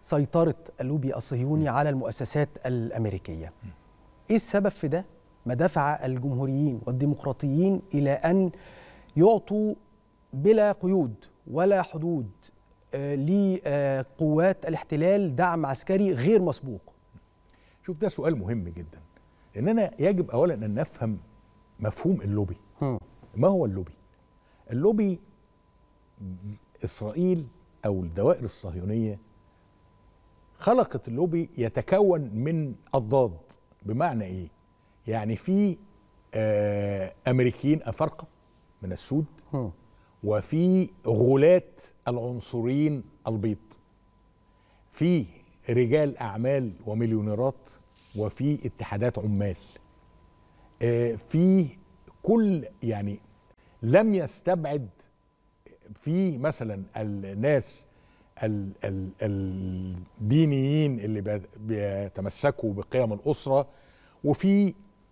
سيطره اللوبي الصهيوني على المؤسسات الامريكيه ايه السبب في ده ما دفع الجمهوريين والديمقراطيين الى ان يعطوا بلا قيود ولا حدود آه، لقوات الاحتلال دعم عسكري غير مسبوق شوف ده سؤال مهم جدا اننا يجب اولا ان نفهم مفهوم اللوبي هم. ما هو اللوبي اللوبي اسرائيل او الدوائر الصهيونيه خلقت اللوبي يتكون من اضداد بمعنى ايه يعني في آه امريكيين افارقه من السود هم. وفي غلاة العنصريين البيض في رجال أعمال ومليونيرات وفي اتحادات عمال آه، في كل يعني لم يستبعد في مثلا الناس ال- ال- الدينيين اللي بي- بيتمسكوا بقيم الأسرة وفي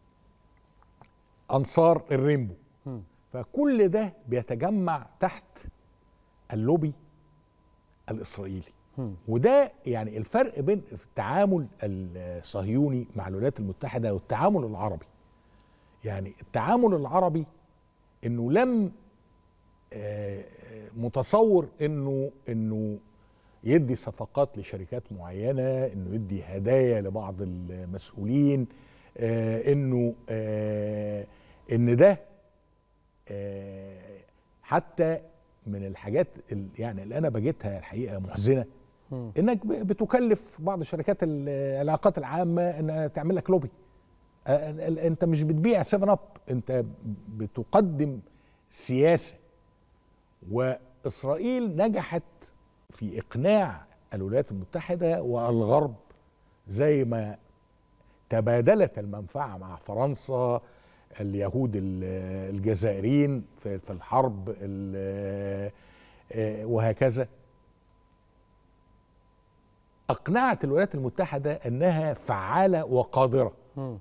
أنصار الرينبو هم. فكل ده بيتجمع تحت اللوبي الاسرائيلي هم. وده يعني الفرق بين التعامل الصهيوني مع الولايات المتحده والتعامل العربي يعني التعامل العربي انه لم آه، متصور انه انه يدي صفقات لشركات معينه انه يدي هدايا لبعض المسؤولين آه، انه آه، ان ده آه، حتى من الحاجات ال- يعني اللي انا بجدها الحقيقه محزنه هم. انك ب- بتكلف بعض شركات ال- العلاقات العامه انها تعمل لك لوبي آه، ال- ال- انت مش بتبيع 7 اب انت بتقدم سياسه واسرائيل نجحت في اقناع الولايات المتحده والغرب زي ما تبادلت المنفعه مع فرنسا اليهود ال- الجزائريين في في الحرب ال- آه، وهكذا اقنعت الولايات المتحده انها فعاله وقادره هم.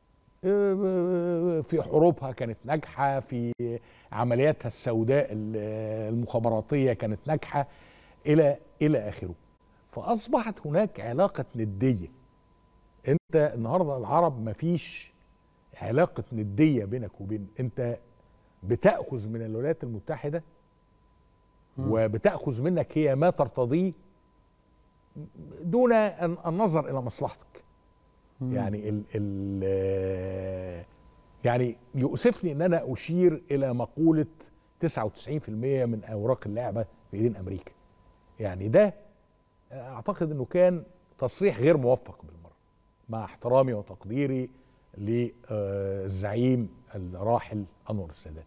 في حروبها كانت ناجحه في عملياتها السوداء ال- المخابراتيه كانت ناجحه الى الى اخره فاصبحت هناك علاقه نديه انت النهارده العرب ما فيش علاقه نديه بينك وبين انت بتاخذ من الولايات المتحده مم. وبتاخذ منك هي ما ترتضيه دون أن- النظر الى مصلحتك مم. يعني ال ال يعني يؤسفني ان انا اشير الى مقوله 99% من اوراق اللعبه في ايدين امريكا يعني ده اعتقد انه كان تصريح غير موفق بالمره مع احترامي وتقديري للزعيم الراحل انور السادات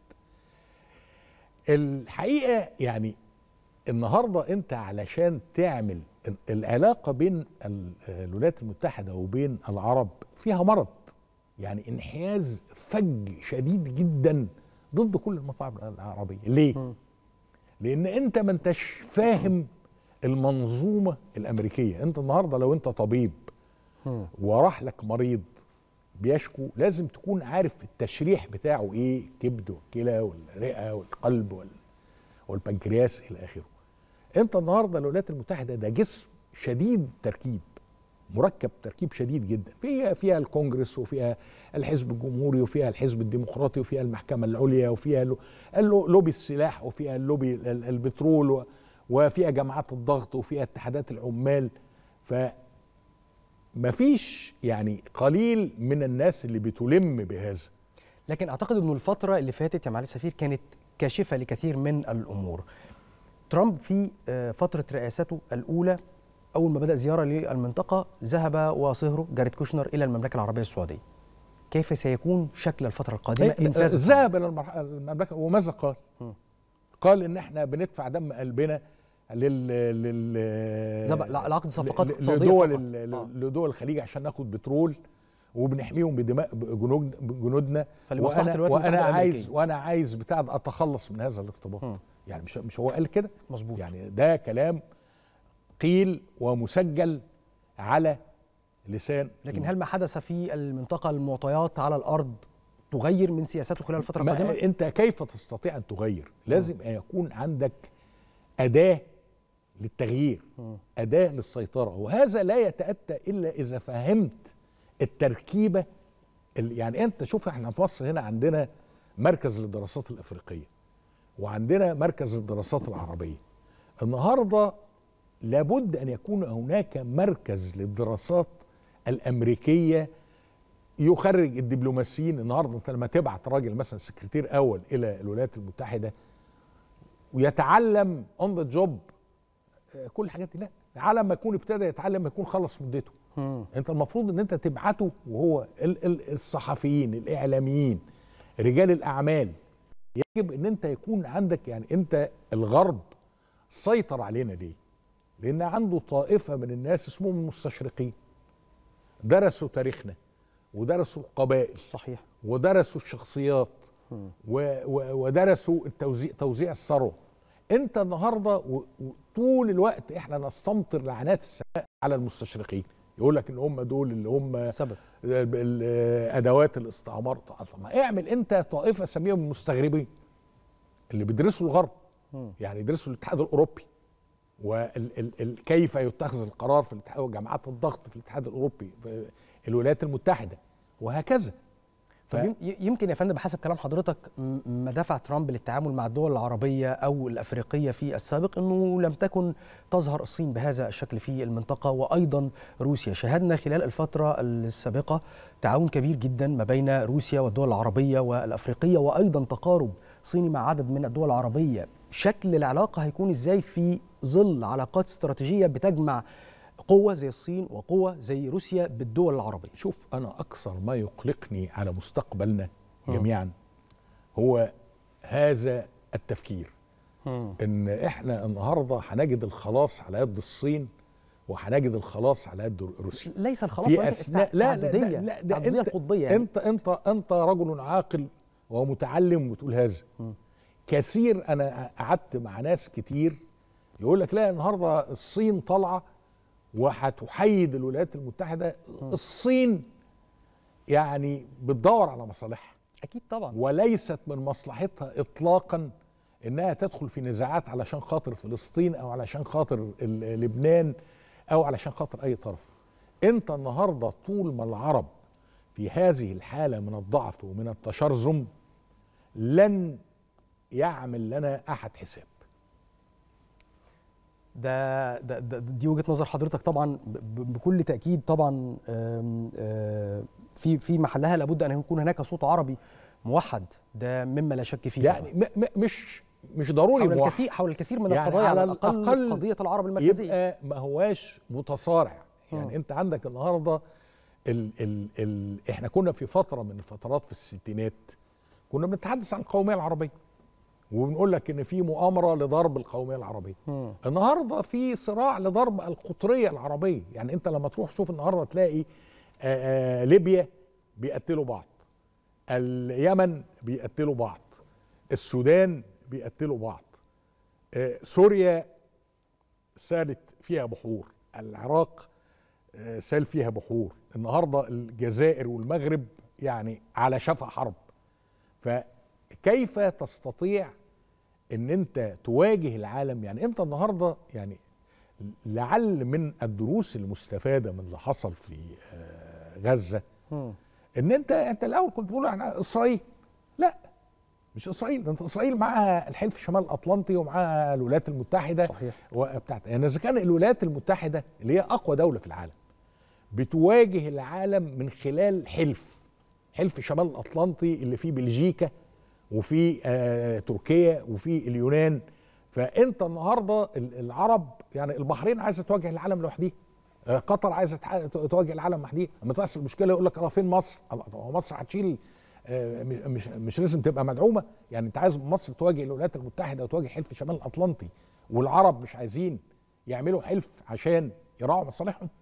الحقيقه يعني النهارده انت علشان تعمل ال- العلاقه بين ال- الولايات المتحده وبين العرب فيها مرض يعني انحياز فج شديد جدا ضد كل المصاعب العربيه ليه مم. لان انت ما انتش فاهم المنظومه الامريكيه انت النهارده لو انت طبيب هم. وراح لك مريض بيشكو لازم تكون عارف التشريح بتاعه ايه الكبد والكلى والرئه والقلب وال- والبنكرياس الى اخره انت النهارده الولايات المتحده ده جسم شديد تركيب مركب تركيب شديد جدا فيها فيها الكونجرس وفيها الحزب الجمهوري وفيها الحزب الديمقراطي وفيها المحكمه العليا وفيها لو- اللو- لوبي السلاح وفيها اللوبي ال- ال- البترول و- وفيها جماعات الضغط وفيها اتحادات العمال ف مفيش يعني قليل من الناس اللي بتلم بهذا لكن اعتقد انه الفتره اللي فاتت يا معالي السفير كانت كاشفه لكثير من الامور ترامب في آه، فتره رئاسته الاولى اول ما بدا زياره للمنطقه ذهب وصهره جاريد كوشنر الى المملكه العربيه السعوديه كيف سيكون شكل الفتره القادمه ان فاز ترامب؟ ذهب الى المرح- المملكه وماذا قال؟ م. قال ان احنا بندفع دم قلبنا لل لل زب- لا- لعقد صفقات ل- اقتصادية لدول فقط. ال- آه. لدول الخليج عشان ناخد بترول وبنحميهم بدماء جنود جنودنا فلمصلحة وانا الولايات وانا المتحدة عايز الأمريكية. وانا عايز بتاع ده اتخلص من هذا الاقتباس م. يعني مش مش هو قال كده مظبوط يعني ده كلام قيل ومسجل على لسان لكن هل ما حدث في المنطقه المعطيات على الارض تغير من سياساته خلال الفتره ما القادمه انت كيف تستطيع ان تغير لازم أن يكون عندك اداه للتغيير اداه للسيطره وهذا لا يتاتى الا اذا فهمت التركيبه اللي يعني انت شوف احنا في مصر هنا عندنا مركز للدراسات الافريقيه وعندنا مركز للدراسات العربيه النهارده لابد ان يكون هناك مركز للدراسات الامريكيه يخرج الدبلوماسيين النهارده انت لما تبعت راجل مثلا سكرتير اول الى الولايات المتحده ويتعلم اون ذا جوب كل الحاجات دي لا على ما يكون ابتدى يتعلم ما يكون خلص مدته مم. انت المفروض ان انت تبعته وهو ال- ال- الصحفيين الاعلاميين رجال الاعمال يجب ان انت يكون عندك يعني انت الغرب سيطر علينا ليه لان عنده طائفه من الناس اسمهم المستشرقين درسوا تاريخنا ودرسوا القبائل صحيح ودرسوا الشخصيات مم. و و ودرسوا التوزيع توزيع الثروه انت النهارده و- وطول الوقت احنا نستمطر لعنات السماء على المستشرقين يقول لك ان هم دول اللي هم السبب ال- ال- ادوات الاستعمار طب ما اعمل انت طائفه سميهم المستغربين اللي بيدرسوا الغرب مم. يعني يدرسوا الاتحاد الاوروبي وكيف يتخذ القرار في الاتحاد وجماعات الضغط في الاتحاد الاوروبي في الولايات المتحده وهكذا ف- طب يم- يمكن يا فندم بحسب كلام حضرتك م- ما دفع ترامب للتعامل مع الدول العربية أو الأفريقية في السابق أنه لم تكن تظهر الصين بهذا الشكل في المنطقة وأيضا روسيا شهدنا خلال الفترة السابقة تعاون كبير جدا ما بين روسيا والدول العربية والأفريقية وأيضا تقارب صيني مع عدد من الدول العربية شكل العلاقة هيكون إزاي في ظل علاقات استراتيجية بتجمع قوة زي الصين وقوة زي روسيا بالدول العربية شوف انا اكثر ما يقلقني على مستقبلنا مم. جميعا هو هذا التفكير ان احنا النهارده هنجد الخلاص على يد الصين وهنجد الخلاص على يد روسيا ليس الخلاص في ولكن اثناء لا لا لا, التعددية لا ده التعددية انت القطبية يعني. انت انت انت رجل عاقل ومتعلم وتقول هذا مم. كثير انا قعدت مع ناس كتير يقول لك لا النهارده الصين طالعه وهتحيد الولايات المتحده الصين يعني بتدور على مصالحها اكيد طبعا وليست من مصلحتها اطلاقا انها تدخل في نزاعات علشان خاطر فلسطين او علشان خاطر ال- لبنان او علشان خاطر اي طرف انت النهارده طول ما العرب في هذه الحاله من الضعف ومن التشرذم لن يعمل لنا احد حساب ده, ده, ده دي وجهه نظر حضرتك طبعا ب- ب- بكل تاكيد طبعا آم، آه، في في محلها لابد ان يكون هناك صوت عربي موحد ده مما لا شك فيه يعني م م مش مش ضروري حول موحد. الكثير حول الكثير من يعني القضايا على على الاقل الأقل قضيه العرب المركزيه يبقى ما هواش متصارع يعني مم. انت عندك النهارده ال ال ال احنا كنا في فتره من الفترات في الستينات كنا بنتحدث عن القوميه العربيه وبنقول لك ان في مؤامره لضرب القوميه العربيه مم. النهارده في صراع لضرب القطريه العربيه يعني انت لما تروح تشوف النهارده تلاقي آآ آآ ليبيا بيقتلوا بعض اليمن بيقتلوا بعض السودان بيقتلوا بعض آه، سوريا سالت فيها بحور العراق آه، سال فيها بحور النهارده الجزائر والمغرب يعني على شفا حرب فكيف تستطيع ان انت تواجه العالم يعني انت النهارده يعني لعل من الدروس المستفاده من اللي حصل في آه، غزه مم. ان انت انت الاول كنت بتقول احنا اسرائيل لا مش اسرائيل ده انت اسرائيل معاها الحلف الشمال الاطلنطي ومعاها الولايات المتحده صحيح وبتاعت يعني اذا كان الولايات المتحده اللي هي اقوى دوله في العالم بتواجه العالم من خلال حلف حلف شمال الاطلنطي اللي فيه بلجيكا وفي آه تركيا وفي اليونان فانت النهارده ال- العرب يعني البحرين عايزه تواجه العالم لوحدها آه، قطر عايزه تح- تواجه العالم لوحدها لما تحصل مشكله يقول لك اه فين مصر؟ الله، طب هو مصر هتشيل آه، مش- مش مش لازم تبقى مدعومه يعني انت عايز مصر تواجه الولايات المتحده وتواجه حلف شمال الاطلنطي والعرب مش عايزين يعملوا حلف عشان يراعوا مصالحهم